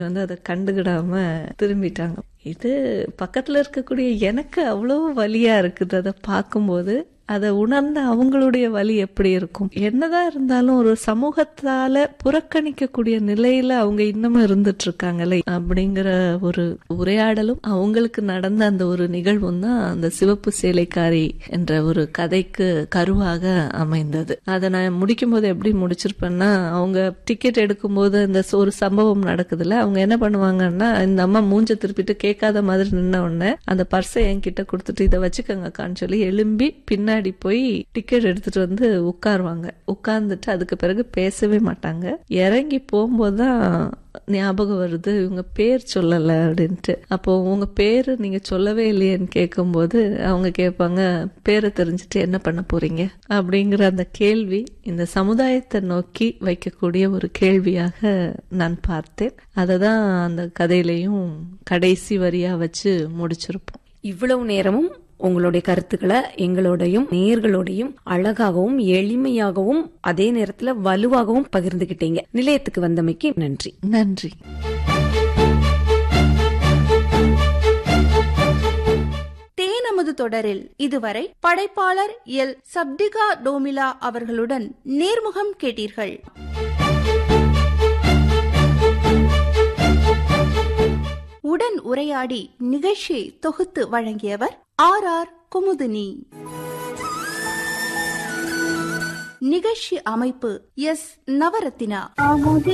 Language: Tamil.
வந்து அதை கண்டுக்கிடாம திரும்பிட்டாங்க இது பக்கத்துல இருக்கக்கூடிய எனக்கு அவ்வளோ வலியா இருக்குது அதை பார்க்கும்போது அதை உணர்ந்த அவங்களுடைய வலி எப்படி இருக்கும் என்னதான் இருந்தாலும் ஒரு சமூகத்தால புறக்கணிக்கக்கூடிய நிலையில அவங்க இன்னமும் இருந்துட்டு இருக்காங்களே அப்படிங்கிற ஒரு உரையாடலும் அவங்களுக்கு நடந்த அந்த ஒரு நிகழ்வும் தான் அந்த சிவப்பு சேலைக்காரி என்ற ஒரு கதைக்கு கருவாக அமைந்தது அதை நான் முடிக்கும் போது எப்படி முடிச்சிருப்பேன்னா அவங்க டிக்கெட் எடுக்கும்போது இந்த ஒரு சம்பவம் நடக்குதுல்ல அவங்க என்ன பண்ணுவாங்கன்னா இந்த அம்மா மூஞ்ச திருப்பிட்டு கேட்காத மாதிரி நின்ன உடனே அந்த பர்ஸை என்கிட்ட கொடுத்துட்டு இதை வச்சுக்கோங்கக்கான்னு சொல்லி எலும்பி பின்னாடி போய் டிக்கெட் எடுத்துட்டு வந்து உட்காருவாங்க உட்கார்ந்துட்டு அதுக்கு பிறகு பேசவே மாட்டாங்க இறங்கி போகும்போது தான் ஞாபகம் வருது இவங்க பேர் சொல்லல அப்படின்ட்டு அப்போ உங்க பேரு நீங்க சொல்லவே இல்லையேன்னு கேட்கும்போது அவங்க கேட்பாங்க பேரை தெரிஞ்சுட்டு என்ன பண்ண போறீங்க அப்படிங்கிற அந்த கேள்வி இந்த சமுதாயத்தை நோக்கி வைக்கக்கூடிய ஒரு கேள்வியாக நான் பார்த்தேன் அதை தான் அந்த கதையிலையும் கடைசி வரியா வச்சு முடிச்சிருப்போம் இவ்வளவு நேரமும் உங்களுடைய கருத்துக்களை எங்களோடையும் நேர்களோடையும் அழகாகவும் எளிமையாகவும் அதே நேரத்துல வலுவாகவும் பகிர்ந்துகிட்டீங்க நிலையத்துக்கு வந்தமைக்கு நன்றி நன்றி தேனமது தொடரில் இதுவரை படைப்பாளர் எல் சப்திகா டோமிலா அவர்களுடன் நேர்முகம் கேட்டீர்கள் உடன் உரையாடி நிகழ்ச்சியை தொகுத்து வழங்கியவர் ஆர் ஆர் குமுதினி நிகழ்ச்சி அமைப்பு எஸ் நவரத்தினா